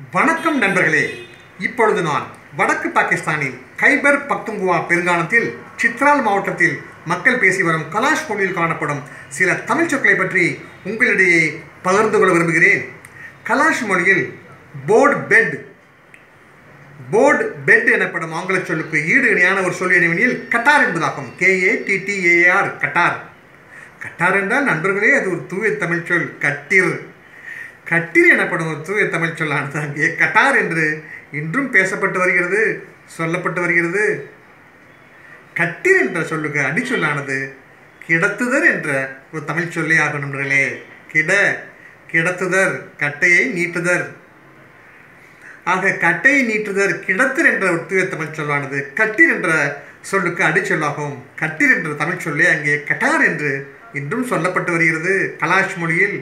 வணக்கம் நண்பர்களே இப்பொழுது நான் வடக்கு பாகிஸ்தானின் கைபர் பக்துங்குவா பெருங்கானத்தில் சித்ரால் மாவட்டத்தில் மக்கள் பேசி வரும் கலாஷ் மொழியில் காணப்படும் சில தமிழ் சொற்களை பற்றி உங்களிடையே பகிர்ந்து கொள்ள விரும்புகிறேன் கலாஷ் மொழியில் போர்டு பெட் போர்டு பெட் எனப்படும் ஆங்கில சொல்லுக்கு ஈடு இணையான ஒரு சொல் இணைவெளியில் கட்டார் என்பதாகும் கேஏ டிடிஏஆர் கட்டார் கட்டார் என்றால் நண்பர்களே அது ஒரு தூய தமிழ் சொல் கட்டிர் கட்டிர் எனப்படும் ஒரு தூய தமிழ் சொல்லானது அங்கே கட்டார் என்று இன்றும் பேசப்பட்டு வருகிறது சொல்லப்பட்டு வருகிறது கட்டிர் என்ற சொல்லுக்கு அடிச்சொல்லானது கிடத்துதர் என்ற ஒரு தமிழ் சொல்லே ஆகும் நண்பர்களே கிட கிடத்துதர் கட்டையை நீட்டுதர் ஆக கட்டையை நீட்டுதர் கிடத்தர் என்ற ஒரு தூய தமிழ் சொல்லானது கட்டிர் என்ற சொல்லுக்கு அடிச்சொல்லாகும் கட்டிர் என்ற தமிழ் சொல்லே அங்கே கட்டார் என்று இன்றும் சொல்லப்பட்டு வருகிறது கலாஷ் மொழியில்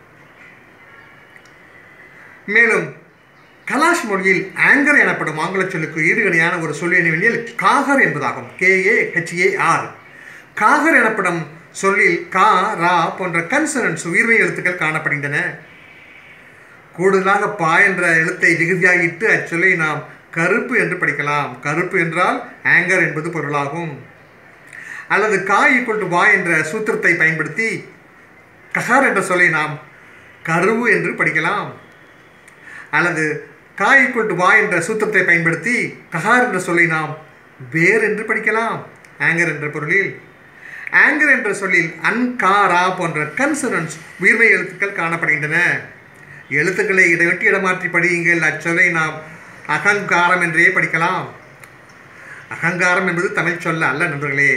மேலும் கலாஷ் மொழியில் ஆங்கர் எனப்படும் ஆங்கில சொல்லுக்கு ஈடுகணையான ஒரு சொல் எண்ணில் காகர் என்பதாகும் கேஏ ஹெச்ஏஆர் காகர் எனப்படும் சொல்லில் கா ரா போன்ற கன்சனன்ஸ் உயிர்மை எழுத்துக்கள் காணப்படுகின்றன கூடுதலாக பா என்ற எழுத்தை விகுதியாகிட்டு அச்சொல்லை நாம் கருப்பு என்று படிக்கலாம் கருப்பு என்றால் ஆங்கர் என்பது பொருளாகும் அல்லது கா ஈக்குவல் டு வா என்ற சூத்திரத்தை பயன்படுத்தி கஹார் என்ற சொல்லை நாம் கருவு என்று படிக்கலாம் அல்லது கா ஈக்குவல் டு வா என்ற சூத்திரத்தை பயன்படுத்தி கஹார் என்ற சொல்லை நாம் வேர் என்று படிக்கலாம் ஆங்கர் என்ற பொருளில் ஆங்கர் என்ற சொல்லில் அன் கா ரா போன்ற கன்சனன்ஸ் உயிர்மை எழுத்துக்கள் காணப்படுகின்றன எழுத்துக்களை இடவிட்டு இடமாற்றி படியுங்கள் அச்சொல்லை நாம் அகங்காரம் என்றே படிக்கலாம் அகங்காரம் என்பது தமிழ் சொல்ல அல்ல நண்பர்களே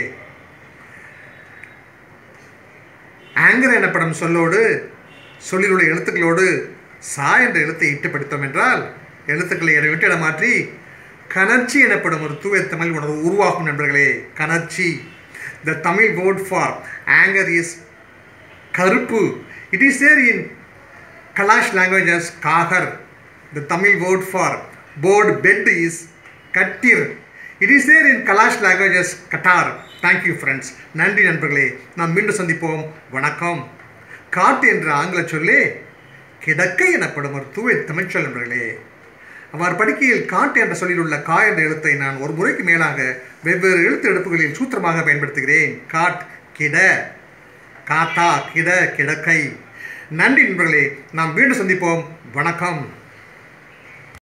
ஆங்கர் எனப்படும் சொல்லோடு சொல்லில் உள்ள எழுத்துக்களோடு சா என்ற எழுத்தை இட்டு படித்தோம் என்றால் எழுத்துக்களை இடவிட்டு இடமாற்றி கனர்ச்சி எனப்படும் ஒரு தூய தமிழ் உணர்வு உருவாகும் நண்பர்களே கனர்ச்சி the Tamil word for anchor is கருப்பு it is there in Kalash languages காகர் the Tamil word for board bed is கட்டிர் it is there in Kalash languages கட்டார் தேங்க்யூ ஃப்ரெண்ட்ஸ் நன்றி நண்பர்களே நாம் மீண்டும் சந்திப்போம் வணக்கம் காட்டு என்ற ஆங்கில சொல்லே கிடக்கை எனப்படும் ஒரு தூய தமிழ் சொல் நண்பர்களே அவ்வாறு படிக்கையில் காட்டு என்ற சொல்லில் உள்ள கா என்ற எழுத்தை நான் ஒரு முறைக்கு மேலாக வெவ்வேறு எழுத்து எடுப்புகளில் சூத்திரமாக பயன்படுத்துகிறேன் காட் கிட காத்தா கிட கிடக்கை நன்றி நண்பர்களே நாம் மீண்டும் சந்திப்போம் வணக்கம்